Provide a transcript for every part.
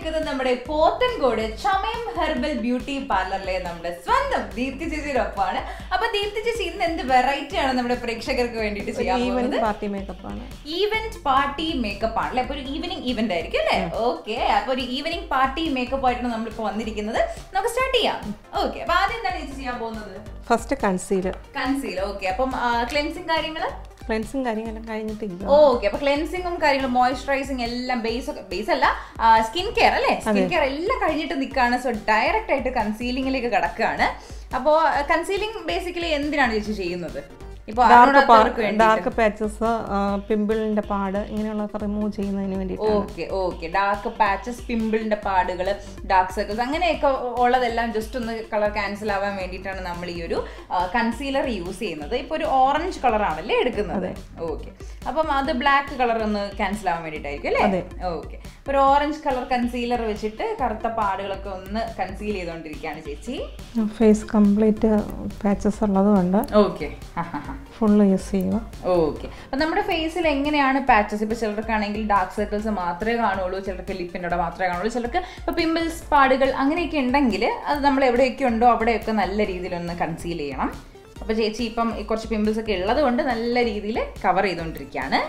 നിൽക്കുന്നത് നമ്മുടെ Pothencode Chamayam herbal beauty പാർലറിലെ നമ്മുടെ സ്വന്തം ദീപ്തി ചേച്ചിയുടെ ഒപ്പമാണ് അപ്പൊ ദീപ്തി ചേച്ചി ഇന്ന് എന്ത് വെറൈറ്റി ആണ് നമ്മുടെ പ്രേക്ഷകർക്ക് വേണ്ടിയിട്ട് ചെയ്യാൻ പോകുന്നത് ഈവനിങ് പാർട്ടി മേക്കപ്പ് ആണ് ഈവന്റ് പാർട്ടി മേക്കപ്പ് ആണ് അല്ലെ അപ്പൊ ഒരു ഈവനിങ് ഇവന്റ് ആയിരിക്കും അല്ലേ ഓക്കെ അപ്പൊ ഒരു ഈവനിങ് പാർട്ടി മേക്കപ്പ് ആയിട്ടാണ് നമ്മളിപ്പോ വന്നിരിക്കുന്നത് നമുക്ക് സ്റ്റാർട്ട് ചെയ്യാം ഓക്കെ അപ്പൊ ആദ്യം എന്താണ് ചേച്ചി ചെയ്യാൻ പോകുന്നത് ഫസ്റ്റ് കൺസീലർ കൺസീൽ ഓക്കെ അപ്പം ക്ലെൻസിങ് കാര്യങ്ങള് ക്ലെൻസും കാര്യങ്ങളെല്ലാം കഴിഞ്ഞിട്ടില്ല ഓക്കെ അപ്പൊ ക്ലെൻസിങ്ങും കാര്യങ്ങളും മോയ്സ്ചറൈസിങ് എല്ലാം ബേസ് ഒക്കെ ബേസ് അല്ല സ്കിൻ കെയർ അല്ലേ സ്കിൻ കെയർ എല്ലാം കഴിഞ്ഞിട്ട് നിൽക്കുകയാണ് സോ ഡയറക്റ്റ് ആയിട്ട് കൺസീലിംഗിലേക്ക് കിടക്കുകയാണ് അപ്പോ കൺസീലിംഗ് ബേസിക്കലി എന്തിനാണ് ചേച്ചി ചെയ്യുന്നത് ഇപ്പൊ അറിയാത്തവർക്ക് വേണ്ടി ഡാർക്ക് പാച്ചസ് പിമ്പിളിന്റെ പാട് ഇങ്ങനെയുള്ളതൊക്കെ റിമൂവ് ചെയ്യുന്നതിന് വേണ്ടിയിട്ട് ഓക്കെ ഓക്കെ ഡാർക്ക് പാച്ചസ് പിമ്പിളിന്റെ പാടുകൾ ഡാർക്ക് സർക്കിൾസ് അങ്ങനെയൊക്കെ ഉള്ളതെല്ലാം ജസ്റ്റ് ഒന്ന് കളർ ക്യാൻസൽ ആവാൻ വേണ്ടിയിട്ടാണ് നമ്മൾ ഈ ഒരു കൺസീലർ യൂസ് ചെയ്യുന്നത് ഇപ്പൊ ഒരു ഓറഞ്ച് കളർ ആണല്ലേ എടുക്കുന്നത് ഓക്കെ അപ്പം അത് ബ്ലാക്ക് കളർ ഒന്ന് ക്യാൻസൽ ആവാൻ വേണ്ടിയിട്ടായിരിക്കും അല്ലേ ഓക്കെ അപ്പൊ ഒരു ഓറഞ്ച് കളർ കൺസീലർ വെച്ചിട്ട് കറുത്ത പാടുകളൊക്കെ ഒന്ന് കൺസീൽ ചെയ്തുകൊണ്ടിരിക്കുകയാണ് ചേച്ചി ഫേസ് കംപ്ലീറ്റ് പാച്ചസ് ഉള്ളതുകൊണ്ട് ഓക്കെ ഫുള്ള് യൂസ് ചെയ്യുക ഓക്കെ അപ്പൊ നമ്മുടെ ഫേസിൽ എങ്ങനെയാണ് പാച്ചസ് ഇപ്പൊ ചിലർക്കാണെങ്കിൽ ഡാർക്ക് സർക്കിൾസ് മാത്രമേ കാണുള്ളൂ ചിലർക്ക് ലിപ്പിൻ്റെ അവിടെ മാത്രമേ കാണുള്ളൂ ചിലർക്ക് ഇപ്പൊ പിമ്പിൾസ് പാടുകൾ അങ്ങനെയൊക്കെ ഉണ്ടെങ്കിൽ അത് നമ്മൾ എവിടെയൊക്കെ ഉണ്ടോ അവിടെയൊക്കെ നല്ല രീതിയിൽ ഒന്ന് കൺസീൽ ചെയ്യണം അപ്പൊ ചേച്ചി ഇപ്പം ഈ കുറച്ച് പിമ്പിൾസ് ഒക്കെ ഉള്ളത് കൊണ്ട് നല്ല രീതിയിൽ കവർ ചെയ്തുകൊണ്ടിരിക്കുകയാണ്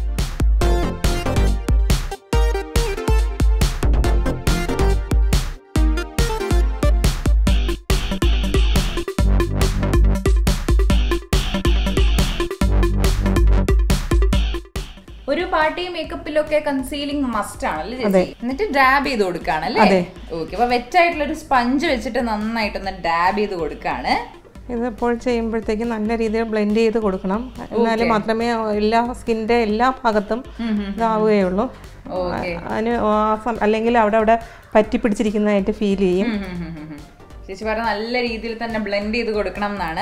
ഒരു പാർട്ടി മേക്കപ്പിലൊക്കെ കൺസീലിംഗ് മസ്റ്റ് ആണല്ലേ ചേച്ചി എന്നിട്ട് ഡാബ് ചെയ്ത് കൊടുക്കാണ് അല്ലേ ഓക്കെ അപ്പൊ വെറ്റ് ആയിട്ടുള്ള ഒരു സ്പഞ്ച് വെച്ചിട്ട് നന്നായിട്ടൊന്ന് ഡാബ് ചെയ്ത് കൊടുക്കാണ് ഇതിപ്പോൾ ചെയ്യുമ്പോഴത്തേക്ക് നല്ല രീതിയിൽ ബ്ലെൻഡ് ചെയ്ത് കൊടുക്കണം എന്നാലും മാത്രമേ എല്ലാ സ്കിൻ്റെ എല്ലാ ഭാഗത്തും ഇതാവുകയുള്ളൂ അതിന് ആ സം- അല്ലെങ്കിൽ അവിടെ അവിടെ പറ്റി പിടിച്ചിരിക്കുന്നതായിട്ട് ഫീൽ ചെയ്യും ഉം ഉം ഉം ഉം ഉം. ചേച്ചി പറഞ്ഞ നല്ല രീതിയിൽ തന്നെ ബ്ലെൻഡ് ചെയ്ത് കൊടുക്കണം എന്നാണ്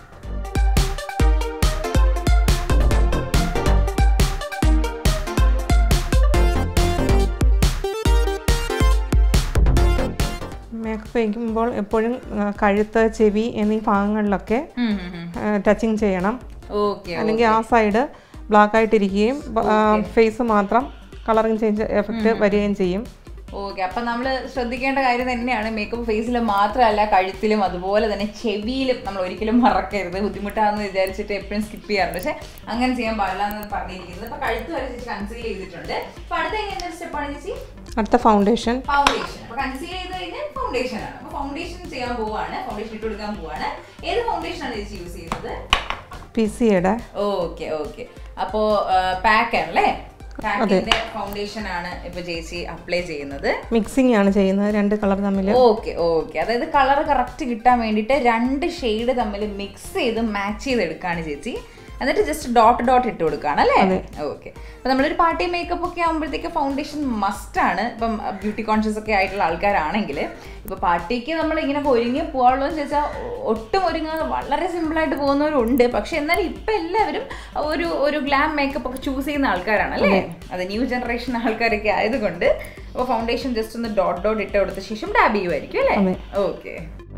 മേക്കപ്പ് വയ്ക്കുമ്പോൾ എപ്പോഴും ആ, കഴുത്ത് ചെവി എന്നീ ഭാഗങ്ങളിലൊക്കെ ടച്ചിങ് ചെയ്യണം ഓക്കെ അല്ലെങ്കിൽ ആ സൈഡ് ബ്ലാക്ക് ആയിട്ടിരിക്കുകയും ഫേസ് മാത്രം കളറിങ് ചേഞ്ച് എഫക്റ്റ് വരികയും ചെയ്യും ഓക്കെ അപ്പൊ നമ്മൾ ശ്രദ്ധിക്കേണ്ട കാര്യം തന്നെയാണ് മേക്കപ്പ് ഫേസിൽ മാത്രമല്ല കഴുത്തിലും അതുപോലെ തന്നെ ചെവിയിലും നമ്മൾ ഒരിക്കലും മറക്കരുത് ബുദ്ധിമുട്ടാണെന്ന് വിചാരിച്ചിട്ട് എപ്പോഴും സ്കിപ്പ് ചെയ്യാറുണ്ട് പക്ഷെ അങ്ങനെ ചെയ്യാൻ പാടില്ല എന്ന് പറഞ്ഞിരിക്കുന്നത് അപ്പൊ കഴുത്ത് വരെ ചേച്ചി കൺസീൽ ചെയ്തിട്ടുണ്ട് അപ്പൊ അടുത്ത എങ്ങനെ സ്റ്റെപ്പാണ് ചേച്ചി അടുത്ത ഫൗണ്ടേഷൻ ഫൗണ്ടേഷൻ അപ്പൊ കൺസീൽ ചെയ്ത് കഴിഞ്ഞാൽ ഫൗണ്ടേഷൻ ആണ് അപ്പൊ ഫൗണ്ടേഷൻ ചെയ്യാൻ പോവാണ് ഫൗണ്ടേഷൻ ഇട്ട് കൊടുക്കാൻ പോവാണ് ഏത് ഫൗണ്ടേഷൻ ആണ് ചേച്ചി യൂസ് ചെയ്യുന്നത് പി സിയുടെ ഓക്കെ ഓക്കെ അപ്പോ പാക്ക് ആണല്ലേ പാക്കിന്റെ ഫൗണ്ടേഷൻ ആണ് ഇപ്പൊ ചേച്ചി അപ്ലൈ ചെയ്യുന്നത് മിക്സിംഗ് ആണ് ചെയ്യുന്നത് രണ്ട് കളർ തമ്മിൽ ഓക്കെ ഓക്കെ അതായത് കളർ കറക്റ്റ് കിട്ടാൻ വേണ്ടിയിട്ട് രണ്ട് ഷെയ്ഡ് തമ്മിൽ മിക്സ് ചെയ്ത് മാച്ച് ചെയ്ത് എടുക്കാണ് ചേച്ചി എന്നിട്ട് ജസ്റ്റ് ഡോട്ട് ഡോട്ട് ഇട്ട് കൊടുക്കുകയാണ് അല്ലേ ഓക്കെ അപ്പൊ നമ്മളൊരു പാർട്ടി മേക്കപ്പ് ഒക്കെ ആകുമ്പോഴത്തേക്ക് ഫൗണ്ടേഷൻ മസ്റ്റ് ആണ് ഇപ്പം ബ്യൂട്ടി കോൺഷ്യസ് ഒക്കെ ആയിട്ടുള്ള ആൾക്കാരാണെങ്കിൽ ഇപ്പൊ പാർട്ടിക്ക് നമ്മൾ ഇങ്ങനെ ഒരുങ്ങി പോകാനുള്ളൂ എന്ന് ചോദിച്ചാൽ ഒട്ടും ഒരുങ്ങാതെ വളരെ സിമ്പിൾ ആയിട്ട് പോകുന്നവരുണ്ട് പക്ഷെ എന്നാൽ ഇപ്പൊ എല്ലാവരും ഒരു ഒരു ഗ്ലാം മേക്കപ്പ് ഒക്കെ ചൂസ് ചെയ്യുന്ന ആൾക്കാരാണ് അല്ലേ അത് ന്യൂ ജനറേഷൻ ആൾക്കാരൊക്കെ ആയതുകൊണ്ട് അപ്പോൾ ഫൗണ്ടേഷൻ ജസ്റ്റ് ഒന്ന് ഡോട്ട് ഡോട്ട് ഇട്ട് കൊടുത്ത ശേഷം ടാബ് ചെയ്യുമായിരിക്കും അല്ലേ ഓക്കെ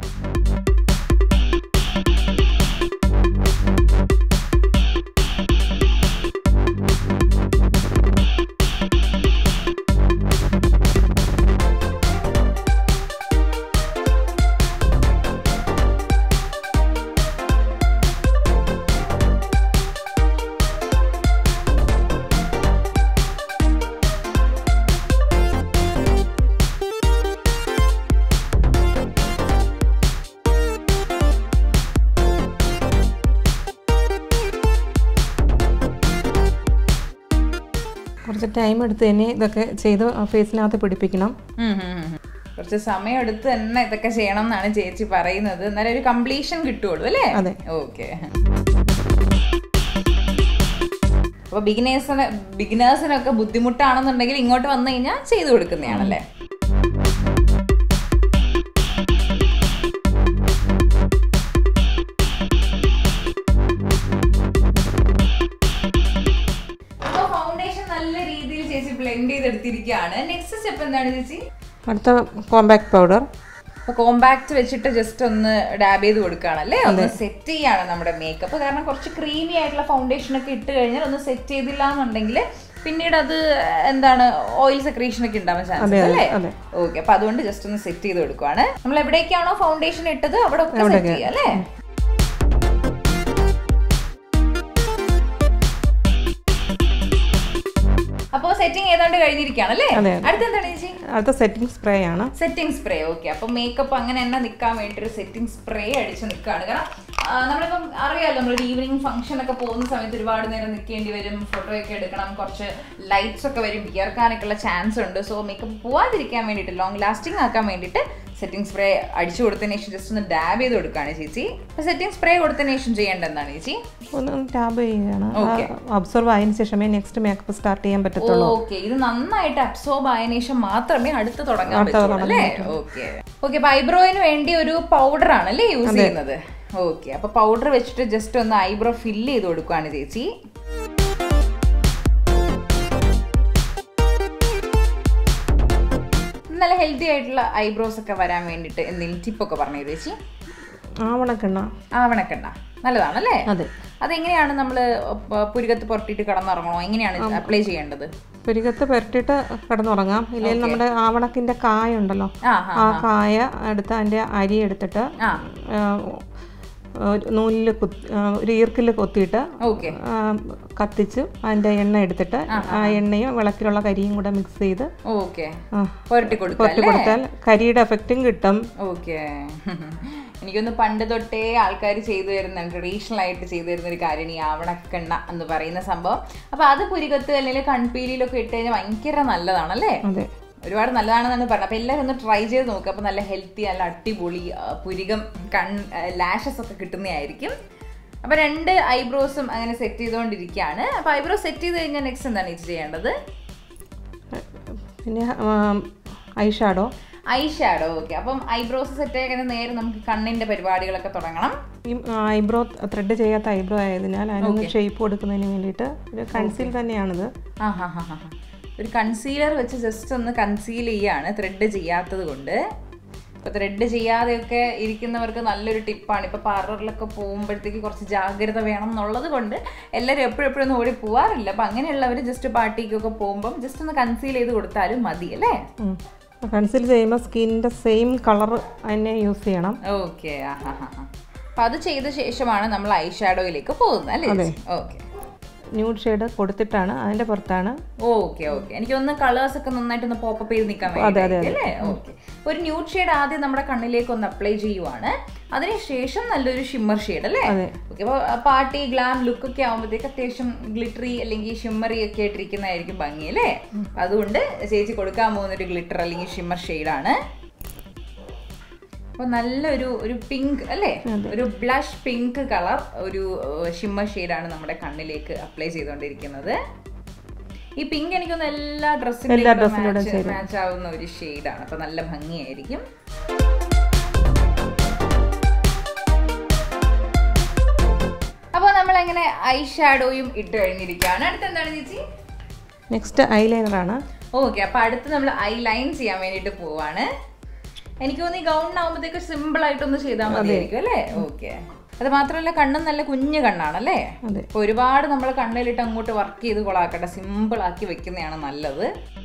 കുറച്ച് ടൈം എടുത്ത് തന്നെ ഇതൊക്കെ ചെയ്ത് ഫേസിനകത്ത് പിടിപ്പിക്കണം കുറച്ച് സമയം എടുത്ത് തന്നെ ഇതൊക്കെ ചെയ്യണം എന്നാണ് ചേച്ചി പറയുന്നത് എന്നാലും ഒരു കംപ്ലീഷൻ കിട്ടുള്ളൂ അല്ലേ അതെ. ഓക്കെ അപ്പൊ ബിഗിനേഴ്സിന് ബിഗിനേഴ്സിനൊക്കെ ബുദ്ധിമുട്ടാണെന്നുണ്ടെങ്കിൽ ഇങ്ങോട്ട് വന്നു കഴിഞ്ഞാൽ ചെയ്തു കൊടുക്കുന്നതാണല്ലേ അപ്പൊ ഫൗണ്ടേഷൻ നല്ല രീതിയിൽ ചേച്ചി ബ്ലെൻഡ് ചെയ്തെടുത്തിരിക്കുകയാണ് നെക്സ്റ്റ് സ്റ്റെപ്പ് എന്താണ് ചേച്ചി അടുത്ത കോമ്പാക്ട് പൗഡർ അപ്പൊ കോമ്പാക്ട് വെച്ചിട്ട് ജസ്റ്റ് ഒന്ന് ഡാബ് ചെയ്ത് കൊടുക്കുകയാണല്ലേ ഒന്ന് സെറ്റ് ചെയ്യാണ് നമ്മുടെ മേക്കപ്പ് കാരണം കുറച്ച് ക്രീമി ആയിട്ടുള്ള ഫൗണ്ടേഷൻ ഒക്കെ ഇട്ട് കഴിഞ്ഞാൽ ഒന്ന് സെറ്റ് ചെയ്തില്ല എന്നുണ്ടെങ്കിൽ പിന്നീട് അത് എന്താണ് ഓയിൽ സെക്രീഷൻ ഒക്കെ ഉണ്ടാവാൻ ചാൻസ് അല്ലേ അതെ. ഓക്കെ അപ്പൊ അതുകൊണ്ട് ജസ്റ്റ് ഒന്ന് സെറ്റ് ചെയ്ത് കൊടുക്കുവാണ് നമ്മൾ എവിടേക്കാണോ ഫൗണ്ടേഷൻ ഇട്ടത് അവിടെ ഒക്കെ സെറ്റ് ചെയ്യാം അല്ലേ അപ്പോ സെറ്റിംഗ് ഏതാണ്ട് കഴിഞ്ഞിരിക്കുകയാണ് അല്ലേ അതെ, അടുത്ത എന്താണ് ചേച്ചി അടുത്ത സെറ്റിംഗ് സ്പ്രേ ആണ് സെറ്റിംഗ് സ്പ്രേ ഓക്കെ അപ്പൊ മേക്കപ്പ് അങ്ങനെ തന്നെ നിൽക്കാൻ വേണ്ടി ഒരു സെറ്റിംഗ് സ്പ്രേ അടിച്ച് നിൽക്കുകയാണ് കാരണം ആ, നമ്മളിപ്പം അറിയാലോ നമ്മളൊരു ഈവനിങ് ഫംഗ്ഷൻ ഒക്കെ പോകുന്ന സമയത്ത് ഒരുപാട് നേരം നിൽക്കേണ്ടി വരും ഫോട്ടോ ഒക്കെ എടുക്കണം കുറച്ച് ലൈറ്റ്സ് ഒക്കെ വരും വിയർക്കാനൊക്കെ ഉള്ള ചാൻസ് ഉണ്ട് സോ മേക്കപ്പ് പോവാതിരിക്കാൻ വേണ്ടിയിട്ട് ലോങ് ലാസ്റ്റിംഗ് ആക്കാൻ വേണ്ടിയിട്ട് സെറ്റിംഗ് സ്പ്രേ അടിച്ചു കൊടുത്തതിന് ശേഷം ജസ്റ്റ് ഒന്ന് ഡാബ് ചെയ്ത് കൊടുക്കുകയാണ് ചേച്ചി അപ്പൊ സെറ്റിംഗ് സ്പ്രേ കൊടുത്തതിന് ശേഷം ചെയ്യേണ്ട എന്താണ് ചേച്ചി ഒന്ന് ടാബ് ചെയ്യുകയാണ് Okay. അബ്സർവ് ആയതിനു ശേഷമേ നെക്സ്റ്റ് മേക്കപ്പ് സ്റ്റാർട്ട് ചെയ്യാൻ പറ്റത്തുള്ളൂ ഓക്കെ ഇത് നന്നായിട്ട് അബ്സോർബ് ആയതിനു ശേഷം മാത്രമേ അടുത്ത് തുടങ്ങാൻ അടുത്ത പറ്റുള്ളൂ തുടങ്ങാൻ അല്ലേ ഓക്കെ ഓക്കെ അപ്പൊ ഐബ്രോയിന് വേണ്ടി ഒരു പൗഡർ ആണ് അല്ലേ യൂസ് ചെയ്യുന്നത് ഓക്കെ അപ്പൊ പൗഡർ വെച്ചിട്ട് ജസ്റ്റ് ഒന്ന് ഐബ്രോ ഫില്ല് ചെയ്ത് കൊടുക്കുകയാണ് ചേച്ചി നല്ല ഹെൽത്തി ആയിട്ടുള്ള ഐബ്രോസ് ഒക്കെ വരാൻ വേണ്ടിയിട്ട് എന്തെങ്കിലും ടിപ്പൊക്കെ പറഞ്ഞു തരുമോ ചേച്ചി ആവണക്കെണ്ണ ആവണക്കെണ്ണ നല്ലതാണല്ലേ അതെ അതെങ്ങനെയാണ് നമ്മൾ പുരുകത്ത് പുറട്ടിട്ട് കിടന്നുറങ്ങണോ എങ്ങനെയാണ് അപ്ലൈ ചെയ്യേണ്ടത് പുരികത്ത് പുരട്ടിയിട്ട് കിടന്നുറങ്ങാം ഇല്ലെങ്കിൽ നമ്മുടെ ആവണക്കിന്റെ കായ ഉണ്ടല്ലോ ആ ആ കായ എടുത്ത് അതിന്റെ അരി എടുത്തിട്ട് ആ നൂലിൽ കുത്തി ആ, ഒരു ഈർക്കിൽ കൊത്തിയിട്ട് ഓക്കെ ആ, കത്തിച്ച് അതിന്റെ എണ്ണ എടുത്തിട്ട് ആ എണ്ണയും വിളക്കിലുള്ള കരിയും കൂടെ മിക്സ് ചെയ്ത് ഓക്കെ ആ, പുരട്ടി കൊടുക്കുക പുരട്ടി കൊടുത്താൽ കരിയുടെ എഫക്റ്റും കിട്ടും ഓക്കെ എനിക്കൊന്ന് പണ്ട് തൊട്ടേ ആൾക്കാർ ചെയ്തു തരുന്ന ട്രഡീഷണൽ ആയിട്ട് ചെയ്തു തരുന്ന ഒരു കാര്യമാണ് ഈ ആവണക്കെണ്ണ എന്ന് പറയുന്ന സംഭവം അപ്പൊ അത് പുരികത്ത് അല്ലെങ്കിൽ കൺപീലിയിലൊക്കെ ഇട്ട് കഴിഞ്ഞാൽ ഭയങ്കര നല്ലതാണല്ലേ അതെ ഒരുപാട് നല്ലതാണെന്നാണ് പറഞ്ഞത് അപ്പൊ എല്ലാവരും ഒന്ന് ട്രൈ ചെയ്ത് നോക്കുക അപ്പൊ നല്ല ഹെൽത്തി നല്ല അടിപൊളി ആ, പുരികം കൺ ലാഷസ് ഒക്കെ കിട്ടുന്നതായിരിക്കും അപ്പൊ രണ്ട് ഐബ്രോസും അങ്ങനെ സെറ്റ് ചെയ്തുകൊണ്ടിരിക്കുകയാണ് അപ്പൊ ഐബ്രോ സെറ്റ് ചെയ്ത് കഴിഞ്ഞാൽ നെക്സ്റ്റ് എന്താണ് ഇത് ചെയ്യേണ്ടത് പിന്നെ eye shadow eye shadow okay അപ്പം ഐബ്രോസ് സെറ്റ് ആയി നേരെ നമുക്ക് കണ്ണിന്റെ പരിപാടികളൊക്കെ തുടങ്ങണം ഈ ഐബ്രോ ത്രെഡ് ചെയ്യാത്ത ഐബ്രോ ആയതിനാൽ അതിനൊന്ന് ഷേപ്പ് കൊടുക്കുന്നതിന് വേണ്ടിയിട്ട് ഒരു കൺസീൽ തന്നെയാണിത് ആ ഹാ ഹാ ഹാ ഒരു കൺസീലർ വെച്ച് ജസ്റ്റ് ഒന്ന് കൺസീൽ ചെയ്യാണ് ത്രെഡ് ചെയ്യാത്തത് കൊണ്ട് ഇപ്പൊ ത്രെഡ് ചെയ്യാതെയൊക്കെ ഇരിക്കുന്നവർക്ക് നല്ലൊരു ടിപ്പാണ് ഇപ്പൊ പാർലറിലൊക്കെ പോകുമ്പോഴത്തേക്ക് കുറച്ച് ജാഗ്രത വേണം എന്നുള്ളത് കൊണ്ട് എല്ലാവരും എപ്പോഴും എപ്പോഴും ഒന്നും ഓടി പോവാറില്ല അപ്പൊ അങ്ങനെയുള്ളവർ ജസ്റ്റ് പാർട്ടിക്കൊക്കെ പോകുമ്പോൾ ജസ്റ്റ് ഒന്ന് കൺസീൽ ചെയ്ത് കൊടുത്താലും മതി അല്ലേ കൺസീൽ ചെയ്യുമ്പോൾ സ്കിന്നിൻ്റെ സെയിം കളർ തന്നെ യൂസ് ചെയ്യണം ഓക്കെ ആ ഹാ ഹാ ഹാ അപ്പൊ അത് ചെയ്ത ശേഷമാണ് നമ്മൾ ഐ ഷാഡോയിലേക്ക് പോകുന്നത് അല്ലേ ഓക്കെ ന്യൂഡ് ഷെയ്ഡ് കൊടുത്തിട്ടാണ് അതിൻ്റെ പുറത്താണ് ഓക്കെ ഓക്കെ എനിക്ക് ഒന്ന് കളേഴ്സ് ഒക്കെ നന്നായിട്ട് ഒന്ന് പോപ്പപ്പ് ചെയ്ത് നിൽക്കാൻ വേണ്ടി അല്ലേ ഓക്കെ ഒരു ന്യൂഡ് ഷെയ്ഡ് ആദ്യം നമ്മുടെ കണ്ണിലേക്ക് ഒന്ന് അപ്ലൈ ചെയ്യുവാണ് അതിനുശേഷം നല്ലൊരു ഷിമ്മർ ഷെയ്ഡ് അല്ലേ അതെ. ഓക്കെ അപ്പോൾ പാർട്ടി ഗ്ലാം ലുക്ക് ഒക്കെ ആകുമ്പോഴത്തേക്ക് അത്യാവശ്യം ഗ്ലിറ്ററി അല്ലെങ്കിൽ ഷിമ്മറി ഒക്കെ ആയിട്ടിരിക്കുന്നതായിരിക്കും ഭംഗി അല്ലേ അപ്പൊ അതുകൊണ്ട് ചേച്ചി കൊടുക്കാൻ പോകുന്ന ഒരു ഗ്ലിറ്റർ അല്ലെങ്കിൽ ഷിമ്മർ ഷെയ്ഡാണ് അപ്പൊ നല്ലൊരു ഒരു പിങ്ക് അല്ലേ ഒരു ബ്ലഷ് പിങ്ക് കളർ ഒരു ഷിമ്മർ ഷെയ്ഡാണ് നമ്മുടെ കണ്ണിലേക്ക് അപ്ലൈ ചെയ്തുകൊണ്ടിരിക്കുന്നത് ഈ പിങ്ക് എനിക്കൊന്ന് എല്ലാ ഡ്രസ്സിലും മാച്ച് ആവുന്ന ഒരു ഷെയ്ഡാണ് അപ്പൊ നല്ല ഭംഗിയായിരിക്കും അപ്പോൾ നമ്മൾ എങ്ങനെ ഐ ഷാഡോയും ഇട്ട് കഴിഞ്ഞിരിക്കുകയാണ് അടുത്ത് എന്താണ് ചേച്ചി നെക്സ്റ്റ് ഐലൈനറാണ് ഓക്കെ അപ്പൊ അടുത്ത് നമ്മൾ ഐ ലൈൻ ചെയ്യാൻ വേണ്ടിയിട്ട് പോവാണ് എനിക്ക് തോന്നുന്നു ഈ ഗൗണിനാകുമ്പോഴത്തേക്ക് സിമ്പിൾ ആയിട്ടൊന്ന് ചെയ്താൽ മതിയായിരിക്കും അല്ലേ ഓക്കെ അത് മാത്രമല്ല കണ്ണും നല്ല കുഞ്ഞു കണ്ണാണല്ലേ അതെ. അപ്പൊ ഒരുപാട് നമ്മൾ കണ്ണിലിട്ട് അങ്ങോട്ട് വർക്ക് ചെയ്ത് കൊളാക്കട്ടെ സിമ്പിൾ ആക്കി വെക്കുന്നതാണ് നല്ലത്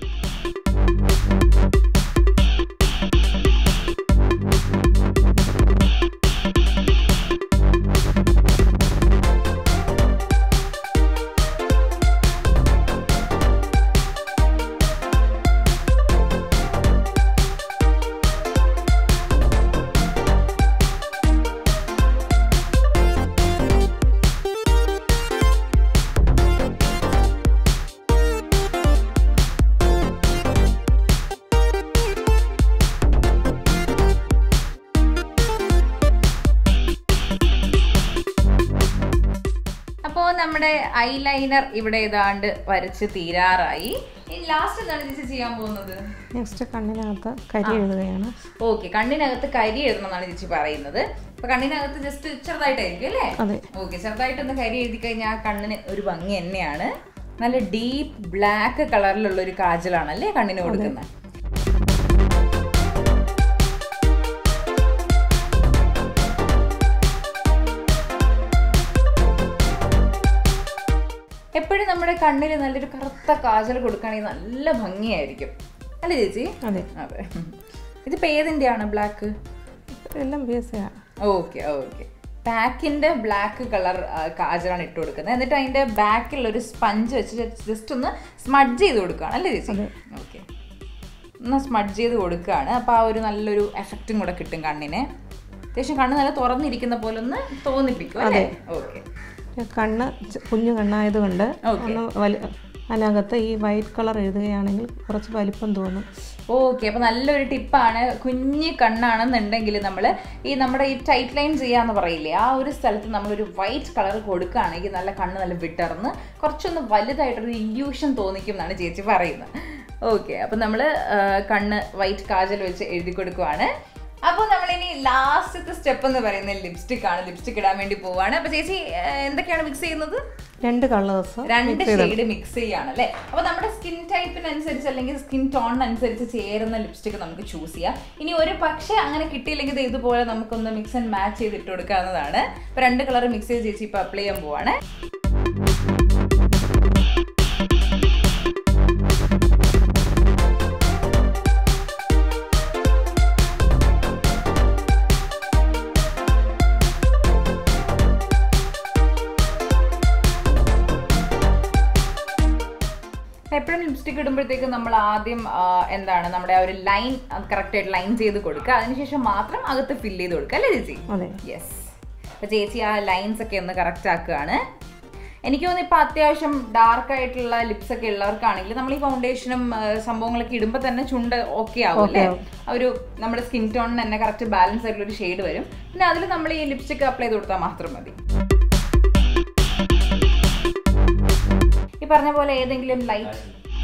അപ്പോൾ നമ്മുടെ ഐലൈനർ ഇവിടെ ഏതാണ്ട് വരച്ച് തീരാറായി ഇനി ലാസ്റ്റ് എന്താണ് ചേച്ചി ചെയ്യാൻ പോകുന്നത് നെക്സ്റ്റ് കണ്ണിനകത്ത് കരി എഴുതുകയാണ് ഓക്കെ കണ്ണിനകത്ത് കരി എഴുതണം എന്നാണ് ചേച്ചി പറയുന്നത് അപ്പൊ കണ്ണിനകത്ത് ജസ്റ്റ് ചെറുതായിട്ടായിരിക്കും അല്ലേ അതെ ഓക്കെ ചെറുതായിട്ടൊന്ന് കരി എഴുതി കഴിഞ്ഞാൽ ആ കണ്ണിന് ഒരു ഭംഗി തന്നെയാണ് നല്ല ഡീപ്പ് ബ്ലാക്ക് കളറിലുള്ള ഒരു കാജലാണ് അല്ലേ കണ്ണിന് കൊടുക്കുന്നത് എപ്പോഴും നമ്മുടെ കണ്ണിൽ നല്ലൊരു കറുത്ത കാജൽ കൊടുക്കുകയാണെങ്കിൽ നല്ല ഭംഗിയായിരിക്കും അല്ലേ ചേച്ചി അതെ അതെ ഇതിപ്പോ ഏതിന്റെയാണ് ബ്ലാക്ക് എല്ലാം ബേസാണ് ഓക്കെ ഓക്കെ പാക്കിന്റെ ബ്ലാക്ക് കളർ കാജലാണ് ഇട്ട് കൊടുക്കുന്നത് എന്നിട്ട് അതിന്റെ ബാക്കിൽ ഒരു സ്പഞ്ച് വെച്ച് ജസ്റ്റ് ഒന്ന് സ്മഡ്ജ് ചെയ്ത് കൊടുക്കുകയാണ് അല്ലേ ചേച്ചി ഓക്കെ ഒന്ന് സ്മഡ്ജ് ചെയ്ത് കൊടുക്കുകയാണ് അപ്പോൾ ആ ഒരു നല്ലൊരു എഫക്റ്റും കൂടെ കിട്ടും കണ്ണിന് അത്യാവശ്യം കണ്ണ് നല്ല തുറന്നിരിക്കുന്ന പോലെ ഒന്ന് തോന്നിപ്പിക്കും അല്ലേ ഓക്കെ കണ്ണ് ചെ- കുഞ്ഞു കണ്ണായതുകൊണ്ട് Okay. ഒന്ന് വലി അതിനകത്ത് ഈ വൈറ്റ് കളർ എഴുതുകയാണെങ്കിൽ കുറച്ച് വലിപ്പം തോന്നും ഓക്കെ അപ്പൊ നല്ലൊരു ടിപ്പാണ് കുഞ്ഞ് കണ്ണാണെന്നുണ്ടെങ്കിൽ നമ്മൾ ഈ നമ്മുടെ ഈ ടൈറ്റ് ലൈൻ ചെയ്യാന്ന് പറയില്ലേ ആ ഒരു സ്ഥലത്ത് നമ്മളൊരു വൈറ്റ് കളർ കൊടുക്കുകയാണെങ്കിൽ നല്ല കണ്ണ് നല്ല വിട്ടർന്ന് കുറച്ചൊന്ന് വലുതായിട്ടൊരു ഇല്യൂഷൻ തോന്നിക്കും എന്നാണ് ചേച്ചി പറയുന്നത് ഓക്കെ അപ്പൊ നമ്മൾ കണ്ണ് വൈറ്റ് കാജൽ വെച്ച് എഴുതി കൊടുക്കുവാണ് അപ്പോൾ നമ്മളിനി ലാസ്റ്റത്തെ സ്റ്റെപ്പ് എന്ന് പറയുന്നത് ലിപ്സ്റ്റിക് ആണ് ലിപ്സ്റ്റിക് ഇടാൻ വേണ്ടി പോവാണ് അപ്പൊ ചേച്ചി ആ, എന്തൊക്കെയാണ് മിക്സ് ചെയ്യുന്നത് രണ്ട് കളേഴ്സ് രണ്ട് ഷെയ്ഡ് മിക്സ് ചെയ്യാണ് അല്ലേ അപ്പൊ നമ്മുടെ സ്കിൻ ടൈപ്പിനനുസരിച്ച് അല്ലെങ്കിൽ സ്കിൻ ടോണിനനുസരിച്ച് ചേരുന്ന ലിപ്സ്റ്റിക് നമുക്ക് ചൂസ് ചെയ്യാം ഇനി ഒരു പക്ഷേ അങ്ങനെ കിട്ടിയില്ലെങ്കിൽ ദേ ഇതുപോലെ നമുക്കൊന്ന് മിക്സ് ആൻഡ് മാച്ച് ചെയ്ത് ഇട്ട് കൊടുക്കാവുന്നതാണ് അപ്പൊ രണ്ട് കളർ മിക്സ് ചെയ്ത് ചേച്ചി ഇപ്പൊ അപ്ലൈ ചെയ്യാൻ പോവാണ് എപ്പോഴും ലിപ്സ്റ്റിക് ഇടുമ്പോഴത്തേക്കും നമ്മൾ ആദ്യം ആ, എന്താണ് നമ്മുടെ ആ ഒരു ലൈൻ കറക്റ്റ് ആയിട്ട് ലൈൻ ചെയ്ത് കൊടുക്കുക അതിനുശേഷം മാത്രം അകത്ത് ഫില്ല് ചെയ്ത് കൊടുക്കുക അല്ലേ ചേച്ചി അതെ യെസ് അപ്പൊ ചേച്ചി ആ ലൈൻസ് ഒക്കെ ഒന്ന് കറക്റ്റ് ആക്കുകയാണ് എനിക്ക് തോന്നുന്നു ഇപ്പൊ അത്യാവശ്യം ഡാർക്ക് ആയിട്ടുള്ള ലിപ്സ് ഒക്കെ ഉള്ളവർക്കാണെങ്കിൽ നമ്മൾ ഈ ഫൗണ്ടേഷനും സംഭവങ്ങളൊക്കെ ഇടുമ്പോൾ തന്നെ ചുണ്ട് ഓക്കെ ആവും അല്ലേ ആ ഒരു നമ്മുടെ സ്കിൻ ടോണിന് തന്നെ കറക്റ്റ് ബാലൻസ് ആയിട്ടുള്ള ഒരു ഷെയ്ഡ് വരും പിന്നെ അതിൽ നമ്മൾ ഈ ലിപ്സ്റ്റിക് അപ്ലൈ ചെയ്ത് കൊടുത്താൽ മാത്രം മതി ഈ പറഞ്ഞ പോലെ ഏതെങ്കിലും ലൈറ്റ്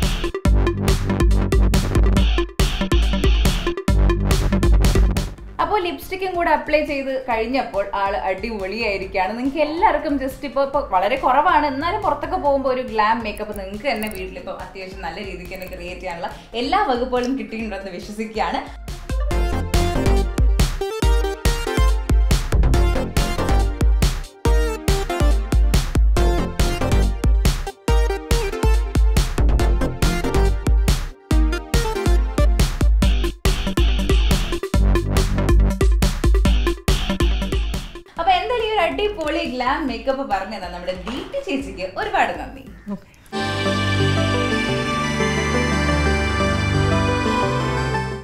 അപ്പോൾ ലിപ്സ്റ്റിക്കും കൂടെ അപ്ലൈ ചെയ്ത് കഴിഞ്ഞപ്പോൾ ആള് അടിപൊളിയായിരിക്കുകയാണ് നിങ്ങൾക്ക് എല്ലാവർക്കും ജസ്റ്റ് ഇപ്പോൾ ഇപ്പോൾ വളരെ കുറവാണ് എന്നാലും പുറത്തൊക്കെ പോകുമ്പോൾ ഒരു ഗ്ലാം മേക്കപ്പ് നിങ്ങൾക്ക് തന്നെ വീട്ടിൽ ഇപ്പോൾ അത്യാവശ്യം നല്ല രീതിക്ക് തന്നെ ക്രിയേറ്റ് ചെയ്യാനുള്ള എല്ലാ വകുപ്പുകളും കിട്ടിയിട്ടുണ്ടെന്ന് വിശ്വസിക്കുകയാണ് അപ്പൊ എന്തായാലും ഈ ഒരു അടിപൊളി ഗ്ലാം മേക്കപ്പ് പറഞ്ഞു തന്നെ നമ്മുടെ ദീപ്തി ചേച്ചിക്ക് ഒരുപാട് നന്ദി ഓക്കെ